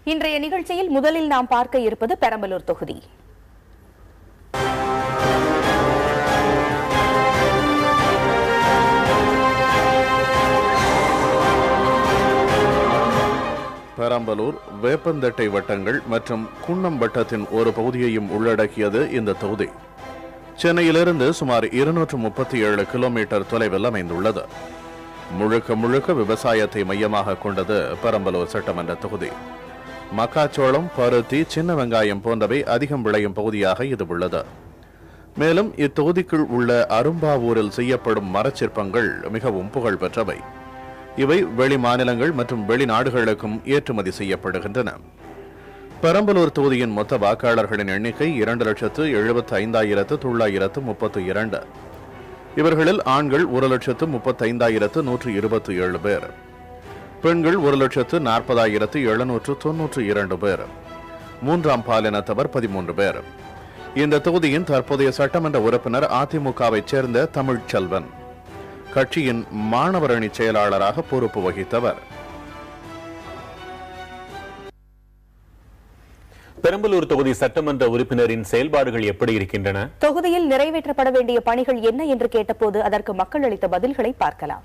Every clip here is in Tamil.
இன்றைய நிகழ்ச்சியில் முதலில் நாம் பார்க்க இருப்பது பெரம்பலூர் தொகுதி பெரம்பலூர் வேப்பந்தட்டை வட்டங்கள் மற்றும் குன்னம் வட்டத்தின் ஒரு பகுதியையும் உள்ளடக்கியது இந்த தொகுதி சென்னையிலிருந்து சுமார் இருநூற்று முப்பத்தி ஏழு கிலோமீட்டர் தொலைவில் அமைந்துள்ளது முழுக்க முழுக்க விவசாயத்தை மையமாக கொண்டது பெரம்பலூர் சட்டமன்ற தொகுதி மக்காச்சோளம் பருத்தி சின்ன வெங்காயம் போன்றவை அதிகம் விளையும் பகுதியாக இது உள்ளது மேலும் இத்தொகுதிக்குள் உள்ள அரும்பாவூரில் செய்யப்படும் மரச்சிற்பங்கள் மிகவும் புகழ் பெற்றவை இவை வெளி மாநிலங்கள் மற்றும் வெளிநாடுகளுக்கும் ஏற்றுமதி செய்யப்படுகின்றன பெரம்பலூர் தொகுதியின் மொத்த வாக்காளர்களின் எண்ணிக்கை இரண்டு லட்சத்து எழுபத்தி ஐந்தாயிரத்து தொள்ளாயிரத்து முப்பத்து இரண்டு இவர்களில் ஆண்கள் ஒரு லட்சத்து முப்பத்தைந்தாயிரத்து நூற்று இருபத்தி ஏழு பேர் பெண்கள் ஒரு லட்சத்து நாற்பதாயிரத்து எழுநூற்று தொன்னூற்று இரண்டு பேர் மூன்றாம் பாலினத்தவர் பதிமூன்று பேர் இந்த தொகுதியின் தற்போதைய சட்டமன்ற உறுப்பினர் அதிமுகவைச் சேர்ந்த தமிழ்ச்செல்வன் கட்சியின் மாணவர் அணி செயலாளராக பொறுப்பு வகித்தவர் பெரம்பலூர் தொகுதி சட்டமன்ற உறுப்பினரின் செயல்பாடுகள் எப்படி இருக்கின்றன தொகுதியில் நிறைவேற்றப்பட வேண்டிய பணிகள் என்ன என்று கேட்டபோது அதற்கு மக்கள் அளித்த பதில்களை பார்க்கலாம்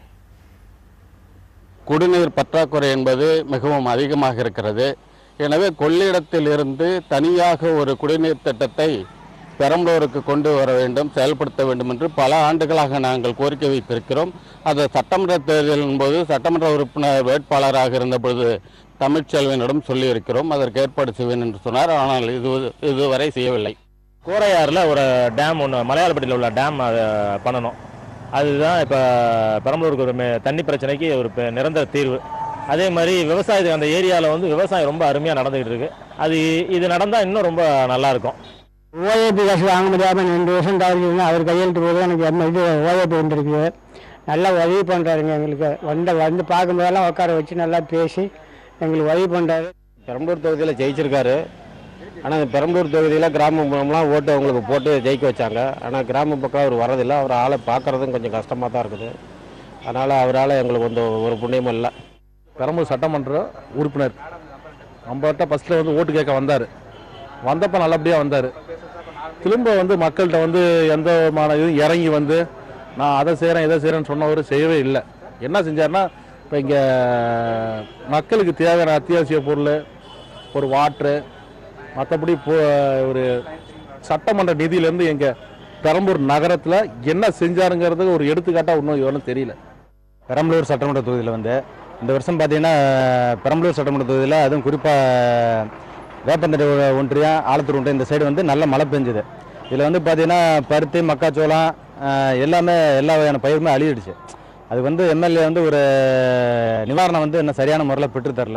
குடிநீர் பற்றாக்குறை என்பது மிகவும் அதிகமாக இருக்கிறது எனவே கொள்ளிடத்திலிருந்து தனியாக ஒரு குடிநீர் திட்டத்தை பெரம்பலூருக்கு கொண்டு வர வேண்டும் செயல்படுத்த வேண்டும் என்று பல ஆண்டுகளாக நாங்கள் கோரிக்கை வைத்திருக்கிறோம் அது சட்டமன்ற தேர்தலின் போது சட்டமன்ற உறுப்பினர் வேட்பாளராக இருந்தபொழுது தமிழ்ச்செல்வனிடம் சொல்லியிருக்கிறோம் அதற்கு ஏற்பாடு செய்வேன் என்று சொன்னார் ஆனால் இது இதுவரை செய்யவில்லை கோரையாறில் ஒரு டேம் ஒன்று மலையாளப்பட்டியில் உள்ள டேம் அதை பண்ணணும் அதுதான் இப்போ பெரம்பலூருக்கு ஒரு மே- தண்ணி பிரச்சனைக்கு ஒரு பெ- நிரந்தர தீர்வு அதே மாதிரி விவசாயத்துக்கு அந்த ஏரியாவில் வந்து விவசாயம் ரொம்ப அருமையாக நடந்துகிட்டு இருக்கு அது இது நடந்தால் இன்னும் ரொம்ப நல்லாயிருக்கும் ஓஏபி காசு வாங்க முடியாமல் ரெண்டு வருஷம் தவறிங்க அவர் கையெழுத்து போது எனக்கு எம் இது ஓஏபி வந்துருக்கு நல்லா உதவி பண்ணுறாருங்க எங்களுக்கு வந்து வந்து பார்க்கும்போதெல்லாம் உட்கார வச்சு நல்லா பேசி எங்களுக்கு உதவி பண்ணுறாரு பெரம்பலூர் தொகுதியில் ஜெயிச்சிருக்காரு ஆனால் பெரம்பலூர் தொகுதியில் கிராம மூலம்லாம் ஓட்டு அவங்களுக்கு போட்டு ஜெயிக்க வச்சாங்க ஆனால் கிராம பக்கம் அவர் வரதில்லை அவர் ஆளை பார்க்குறதும் கொஞ்சம் கஷ்டமாக தான் இருக்குது அதனால் அவரால் எங்களுக்கு வந்து ஒரு புண்ணியமும் இல்லை பெரம்பலூர் சட்டமன்ற உறுப்பினர் நம்மகிட்ட ஃபஸ்ட்டில் வந்து ஓட்டு கேட்க வந்தார் வந்தப்போ நல்லபடியாக வந்தார் திரும்ப வந்து மக்கள்கிட்ட வந்து எந்த விதமான இதுவும் இறங்கி வந்து நான் அதை செய்கிறேன் இதை செய்கிறேன்னு சொன்னவர் செய்யவே இல்லை என்ன செஞ்சாருன்னா இப்போ இங்கே மக்களுக்கு தேவையான அத்தியாவசிய பொருள் ஒரு வாட்ரு மற்றபடி போ ஒரு சட்டமன்ற நிதியிலேருந்து எங்கள் பெரம்பூர் நகரத்தில் என்ன செஞ்சாருங்கிறது ஒரு எடுத்துக்காட்டாக இன்னும் இவனும் தெரியல பெரம்பலூர் சட்டமன்ற தொகுதியில் வந்து இந்த வருஷம் பார்த்தீங்கன்னா பெரம்பலூர் சட்டமன்ற தொகுதியில் அதுவும் குறிப்பாக வேப்பந்தடை ஒ- ஒன்றியம் ஆலத்தூர் ஒன்றியம் இந்த சைடு வந்து நல்ல மழை பெஞ்சுது இதில் வந்து பார்த்தீங்கன்னா பருத்தி மக்காச்சோளம் ஆஹ், எல்லாமே எல்லா வகையான பயிருமே அழியிடுச்சு அது வந்து எம்எல்ஏ வந்து ஒரு நிவாரணம் வந்து இன்னும் சரியான முறையில் பெற்று தரல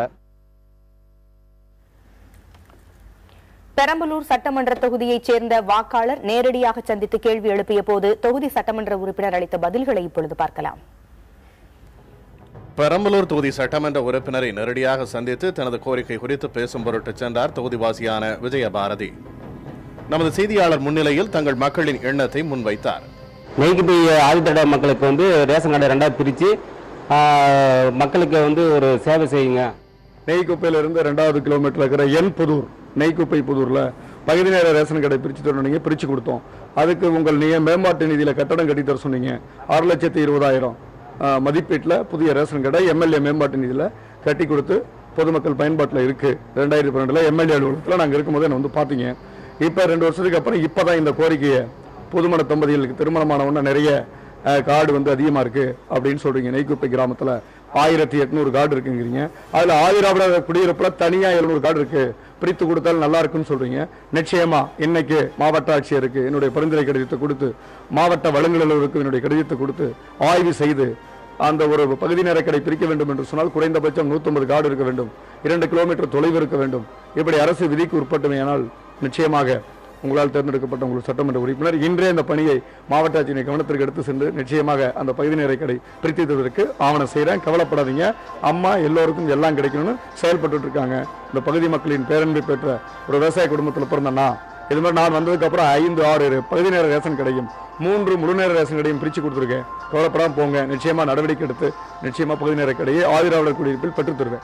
பெரம்பலூர் சட்டமன்ற தொகுதியைச் சேர்ந்த வாக்காளர் நேரடியாக சந்தித்து கேள்வி எழுப்பிய போது தொகுதி சட்டமன்ற உறுப்பினர் அளித்த பதில்களை இப்பொழுது பார்க்கலாம் பெரம்பலூர் தொகுதி சட்டமன்ற உறுப்பினரை நேரடியாக சந்தித்து தனது கோரிக்கை குறித்து பேசும் பொருட்டு சென்றார் தொகுதிவாசியான விஜயபாரதி நமது செய்தியாளர் முன்னிலையில் தங்கள் மக்களின் எண்ணத்தை முன்வைத்தார் நெய்க்கு போய் ஆதித்தட மக்களுக்கு வந்து ரேஷன் கார்டை ரெண்டாவது பிரித்து மக்களுக்கு வந்து ஒரு சேவை செய்யுங்க நெய்க்குப்பையிலிருந்து ரெண்டாவது கிலோமீட்டர் இருக்கிற என் புதூர் நெய்க்குப்பை புதூர்ல பகுதி நேர ரேஷன் கடை பிரிச்சு தரணுங்க பிரிச்சு கொடுத்தோம் அதுக்கு உங்கள் நீங்க மேம்பாட்டு நிதியில கட்டடம் கட்டி தர சொன்னீங்க ஆறு லட்சத்தி இருபதாயிரம் ஆஹ், மதிப்பீட்டுல புதிய ரேஷன் கடை எம்எல்ஏ மேம்பாட்டு நிதியில கட்டி கொடுத்து பொதுமக்கள் பயன்பாட்டில் இருக்கு ரெண்டாயிரத்தி பன்னெண்டுல எம்எல்ஏ அலுவலகத்தில் நாங்கள் இருக்கும்போது என்ன வந்து பார்த்தீங்க இப்போ ரெண்டு வருஷத்துக்கு அப்புறம் இப்பதான் இந்த கோரிக்கையை புதுமண தம்பதிகளுக்கு திருமணமான உடனே நிறைய அஹ், கார்டு வந்து அதிகமா இருக்கு அப்படின்னு சொல்றீங்க நெய்க்குப்பை கிராமத்துல ஆயிரத்தி எட்நூறு கார்டு இருக்குங்கிறீங்க அதுல ஆதிராவிட குடியிருப்புல தனியா எழுநூறு கார்டு இருக்கு பிரித்து கொடுத்தால் நல்லா இருக்குன்னு சொல்றீங்க நிச்சயமா இன்னைக்கு மாவட்ட ஆட்சியருக்கு என்னுடைய பரிந்துரை கடிதத்தை கொடுத்து மாவட்ட வழங்குநர்களுக்கு என்னுடைய கடிதத்தை கொடுத்து ஆய்வு செய்து அந்த ஒரு பகுதி நேர கடை பிரிக்க வேண்டும் என்று சொன்னால் குறைந்தபட்சம் 150 கார்டு இருக்க வேண்டும் இரண்டு கிலோமீட்டர் தொலைவு இருக்க வேண்டும் இப்படி அரசு விதிக்கு உட்பட்டமையானால் நிச்சயமாக உங்களால் தேர்ந்தெடுக்கப்பட்ட உங்கள் சட்டமன்ற உறுப்பினர் இன்றே இந்த பணியை மாவட்ட ஆட்சியினை கவனத்திற்கு எடுத்து சென்று நிச்சயமாக அந்த பகுதி நேர கடை பிரித்ததற்கு ஆவணம் செய்கிறேன் கவலைப்படாதீங்க அம்மா எல்லோருக்கும் எல்லாம் கிடைக்கணும்னு செயல்பட்டு இருக்காங்க இந்த பகுதி மக்களின் பேரன்பை பெற்ற ஒரு விவசாய குடும்பத்தில் பிறந்தனா இது மாதிரி நான் வந்ததுக்கு அப்புறம் ஐந்து ஆறு பகுதி நேர ரேஷன் கடையும் மூன்று முழு நேர ரேஷன் கடையும் பிரித்து கொடுத்துருக்கேன் கவலைப்படாம போங்க நிச்சயமா நடவடிக்கை எடுத்து நிச்சயமா பகுதி நேர கடையை ஆதிராவிடர் குடியிருப்பில் பெற்றுத் தருவேன்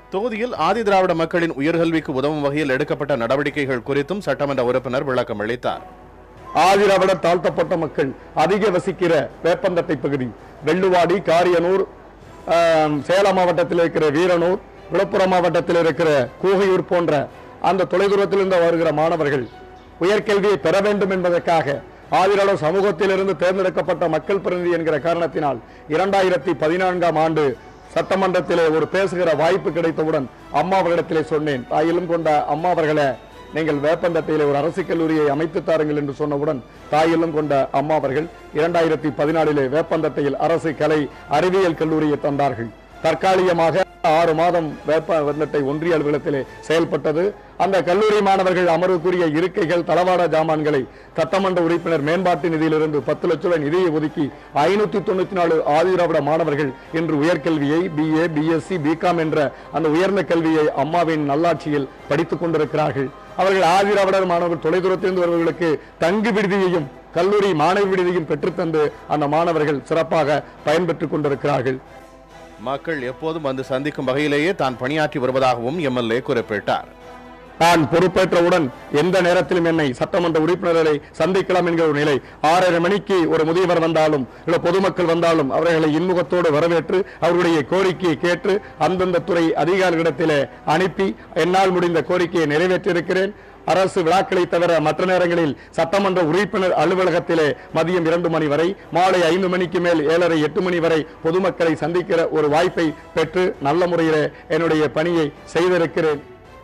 தொகுதியில் ஆதிதிராவிட மக்களின் உயர்கல்விக்கு உதவும் வகையில் எடுக்கப்பட்ட நடவடிக்கைகள் குறித்தும் சட்டமன்ற உறுப்பினர் விளக்கம் அளித்தார் ஆதிராவிட தாழ்த்தப்பட்ட மக்கள் அதிக வசிக்கிற வேப்பந்தட்டை பகுதி வெள்ளுவாடி காரியனூர் ஆம், சேலம் மாவட்டத்தில் இருக்கிற வீரனூர் விழுப்புரம் மாவட்டத்தில் இருக்கிற கூகையூர் போன்ற அந்த தொலைதூரத்திலிருந்து வருகிற மாணவர்கள் உயர்கல்வியை பெற வேண்டும் என்பதற்காக ஆதிராள சமூகத்திலிருந்து தேர்ந்தெடுக்கப்பட்ட மக்கள் பிரதிநிதி என்கிற காரணத்தினால் இரண்டாயிரத்தி பதினான்காம் ஆண்டு சட்டமன்றத்திலே ஒரு பேசுகிற வாய்ப்பு கிடைத்தவுடன் அம்மா அவர்களிடத்திலே சொன்னேன் தாயிலும் கொண்ட அம்மா அவர்களே நீங்கள் வேப்பந்தட்டையிலே ஒரு அரசு கல்லூரியை அமைத்து தாருங்கள் என்று சொன்னவுடன் தாயிலும் கொண்ட அம்மா அவர்கள் இரண்டாயிரத்தி பதினாலிலே வேப்பந்தட்டையில் அரசு கலை அறிவியல் கல்லூரியை தந்தார்கள் தற்காலிகமாக ஆறு மாதம் வேப்பந்தட்டை ஒன்றிய அலுவலகத்திலே செயல்பட்டது அந்த கல்லூரி மாணவர்கள் அமர்வுக்குரிய இருக்கைகள் தளவாட ஜாமான்களை சட்டமன்ற உறுப்பினர் மேம்பாட்டு நிதியிலிருந்து பத்து லட்சம் ரூபாய் நிதியை ஒதுக்கி ஐநூத்தி தொண்ணூத்தி நாலு ஆதிதிராவிட மாணவர்கள் இன்று உயர்கல்வியை பிஏ பிஎஸ்சி பிகாம் என்ற அந்த உயர்ந்த கல்வியை அம்மாவின் நல்லாட்சியில் படித்துக் கொண்டிருக்கிறார்கள் அவர்கள் ஆதிதிராவிடர் மாணவர்கள் தொலைதூரத்திலிருந்து வருபவர்களுக்கு தங்கு விடுதியையும் கல்லூரி மாணவி விடுதியும் பெற்றுத்தந்து அந்த மாணவர்கள் சிறப்பாக பயன்பெற்றுக் கொண்டிருக்கிறார்கள் மக்கள் எப்போதும் வந்து சந்திக்கும் வகையிலேயே தான் பணியாற்றி வருவதாகவும் எம்எல்ஏ குறிப்பிட்டார் நான் பொறுப்பேற்றவுடன் எந்த நேரத்திலும் என்னை சட்டமன்ற உறுப்பினர்களை சந்திக்கலாம் என்கிற ஒரு நிலை ஆறரை மணிக்கு ஒரு முதியவர் வந்தாலும் இல்ல பொதுமக்கள் வந்தாலும் அவர்களை இன்முகத்தோடு வரவேற்று அவருடைய கோரிக்கையை கேட்டு அந்தந்த துறை அதிகாரிகளிடத்திலே அனுப்பி என்னால் முடிந்த கோரிக்கையை நிறைவேற்றியிருக்கிறேன் அரசு விழாக்களை தவிர மற்ற நேரங்களில் சட்டமன்ற உறுப்பினர் அலுவலகத்திலே மதியம் இரண்டு மணி வரை மாலை ஐந்து மணிக்கு மேல் ஏழரை எட்டு மணி வரை பொதுமக்களை சந்திக்கிற ஒரு வாய்ப்பை பெற்று நல்ல முறையிலே என்னுடைய பணியை செய்திருக்கிறேன்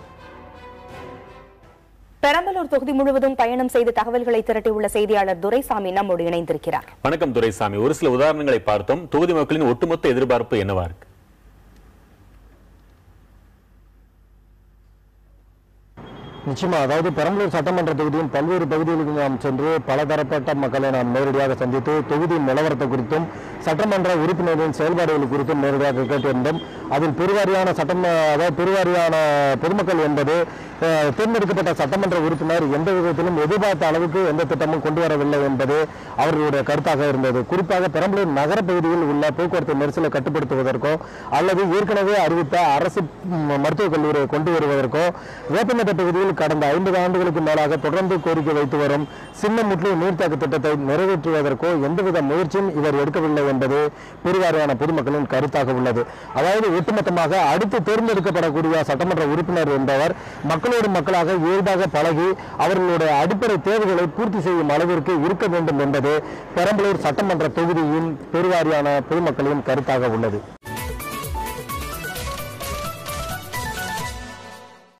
பெரம்பலூர் தொகுதி முழுவதும் பயணம் செய்து தகவல்களை திரட்டியுள்ள செய்தியாளர் துரைசாமி நம்மோடு இணைந்திருக்கிறார் வணக்கம் துரைசாமி ஒரு சில உதாரணங்களை பார்த்தோம் தொகுதி மக்களின் ஒட்டுமொத்த எதிர்பார்ப்பு என்னவா இருக்கு நிச்சயமா அதாவது பெரம்பலூர் சட்டமன்ற தொகுதியின் பல்வேறு பகுதிகளுக்கு நாம் சென்று பலதரப்பட்ட மக்களை நாம் நேரடியாக சந்தித்து தொகுதியின் நிலவரத்தை குறித்தும் சட்டமன்ற உறுப்பினர்களின் செயல்பாடுகள் குறித்தும் நேரடியாக கேட்டிருந்தோம் அதில் பெருவாரியான சட்டம் அதாவது பெருவாரியான பொதுமக்கள் என்பது அஹ், தேர்ந்தெடுக்கப்பட்ட சட்டமன்ற உறுப்பினர் எந்த விதத்திலும் எதிர்பார்த்த அளவுக்கு எந்த திட்டமும் கொண்டு வரவில்லை என்பது அவர்களுடைய கருத்தாக இருந்தது குறிப்பாக பெரம்பலூர் நகர பகுதியில் உள்ள போக்குவரத்து நெரிசலை கட்டுப்படுத்துவதற்கோ அல்லது ஏற்கனவே அறிவித்த அரசு ம், மருத்துவக் கல்லூரியை கொண்டு வருவதற்கோ வேப்பந்தட்டை பகுதியில் கடந்த ஐம்பது ஆண்டுகளுக்கு மேலாக தொடர்ந்து கோரிக்கை வைத்து வரும் சின்ன முற்று நீர்த்தாக்கு திட்டத்தை நிறைவேற்றுவதற்கோ எந்தவித முயற்சியும் இவர் எடுக்கவில்லை என்பது பெருவாரியான பொதுமக்களின் கருத்தாக உள்ளது அதாவது ஒட்டுமொத்தமாக அடுத்து தேர்ந்தெடுக்கப்படக்கூடிய சட்டமன்ற உறுப்பினர் என்பவர் மக்களோடு மக்களாக இயல்பாக பழகி அவர்களுடைய அடிப்படை தேவைகளை பூர்த்தி செய்யும் அளவிற்கு இருக்க வேண்டும் என்பது பெரம்பலூர் சட்டமன்ற தொகுதியின் பெருவாரியான பொதுமக்களின் கருத்தாக உள்ளது